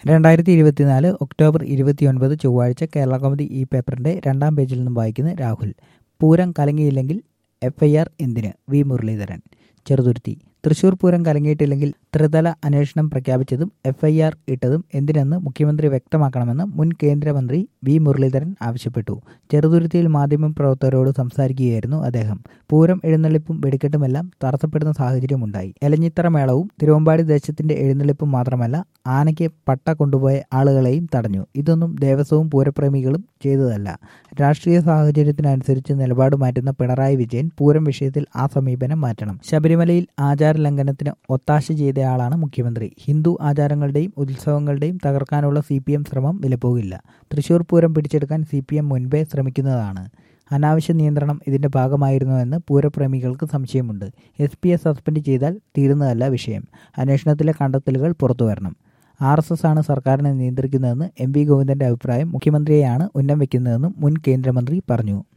രണ്ടായിരത്തി ഇരുപത്തിനാല് ഒക്ടോബർ ഇരുപത്തിയൊൻപത് ചൊവ്വാഴ്ച കേരള കൗമുദി ഈ പേപ്പറിന്റെ രണ്ടാം പേജിൽ നിന്നും വായിക്കുന്ന രാഹുൽ പൂരം കലങ്ങിയില്ലെങ്കിൽ എഫ് ഐ ആർ എന്തിന് വി മുരളീധരൻ ചെറുതുരുത്തി തൃശൂർ പൂരം കലങ്ങിയിട്ടില്ലെങ്കിൽ ത്രിതല അന്വേഷണം പ്രഖ്യാപിച്ചതും എഫ് ഐ ആർ ഇട്ടതും എന്തിനെന്ന് മുഖ്യമന്ത്രി വ്യക്തമാക്കണമെന്ന് മുൻ കേന്ദ്രമന്ത്രി വി മുരളീധരൻ ആവശ്യപ്പെട്ടു ചെറുതുരുത്തിയിൽ മാധ്യമപ്രവർത്തകരോട് സംസാരിക്കുകയായിരുന്നു അദ്ദേഹം പൂരം എഴുന്നള്ളിപ്പും വെടിക്കെട്ടുമെല്ലാം തടസ്സപ്പെടുന്ന സാഹചര്യമുണ്ടായി എലഞ്ഞിത്തറ മേളവും തിരുവമ്പാടി ദേശത്തിന്റെ എഴുന്നള്ളിപ്പും മാത്രമല്ല ആനയ്ക്ക് പട്ട കൊണ്ടുപോയ ആളുകളെയും തടഞ്ഞു ഇതൊന്നും ദേവസ്വവും പൂരപ്രേമികളും ചെയ്തതല്ല രാഷ്ട്രീയ സാഹചര്യത്തിനനുസരിച്ച് നിലപാട് മാറ്റുന്ന പിണറായി വിജയൻ പൂരം വിഷയത്തിൽ ആ സമീപനം മാറ്റണം ശബരിമലയിൽ ആചാര ലംഘനത്തിന് ഒത്താശ ചെയ്തയാളാണ് മുഖ്യമന്ത്രി ഹിന്ദു ആചാരങ്ങളുടെയും ഉത്സവങ്ങളുടെയും തകർക്കാനുള്ള സി പി എം ശ്രമം വിലപ്പോകില്ല തൃശൂർ പൂരം പിടിച്ചെടുക്കാൻ സി പി എം മുൻപേ ശ്രമിക്കുന്നതാണ് അനാവശ്യ നിയന്ത്രണം ഇതിന്റെ ഭാഗമായിരുന്നുവെന്ന് പൂരപ്രേമികൾക്ക് സംശയമുണ്ട് എസ് പിയെ സസ്പെൻഡ് ചെയ്താൽ തീരുന്നതല്ല വിഷയം അന്വേഷണത്തിലെ കണ്ടെത്തലുകൾ പുറത്തുവരണം ആർ എസ് എസ് ആണ് സർക്കാരിനെ നിയന്ത്രിക്കുന്നതെന്ന് എം വി ഗോവിന്ദന്റെ അഭിപ്രായം മുഖ്യമന്ത്രിയെയാണ് ഉന്നം വയ്ക്കുന്നതെന്നും മുൻ കേന്ദ്രമന്ത്രി പറഞ്ഞു